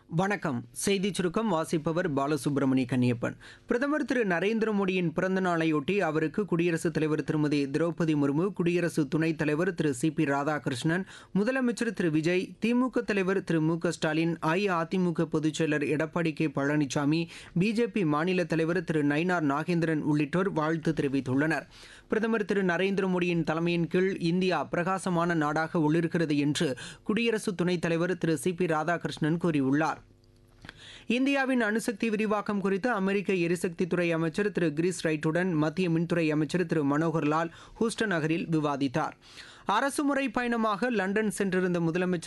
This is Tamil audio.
வணக்கம் செய்தி சுருக்கம் வாசிப்பவர் பாலசுப்ரமணி கன்னியப்பன் பிரதமர் திரு நரேந்திர மோடியின் பிறந்த நாளையொட்டி அவருக்கு குடியரசுத் தலைவர் திருமதி திரௌபதி முர்மு குடியரசு துணைத் தலைவர் திரு சி பி ராதாகிருஷ்ணன் முதலமைச்சர் திரு விஜய் திமுக தலைவர் திரு மு க ஸ்டாலின் அஇஅதிமுக பொதுச் செயலர் எடப்பாடி கே பழனிசாமி பிஜேபி மாநில தலைவர் திரு நயினார் நாகேந்திரன் உள்ளிட்டோர் வாழ்த்து தெரிவித்துள்ளனர் பிரதமர் திரு நரேந்திர மோடியின் தலைமையின் கீழ் இந்தியா பிரகாசமான நாடாக ஒளிர்கிறது என்று குடியரசு துணைத் தலைவர் திரு சி பி ராதாகிருஷ்ணன் கூறியுள்ளார் இந்தியாவின் அணுசக்தி விரிவாக்கம் குறித்து அமெரிக்க எரிசக்தி துறை அமைச்சர் திரு கிரிஸ் ரைட்டுடன் மத்திய மின்துறை அமைச்சர் திரு மனோகர் லால் ஹூஸ்டன் நகரில் விவாதித்தார் அரசுமுறை பயணமாக லண்டன் சென்றிருந்த முதலமைச்சர்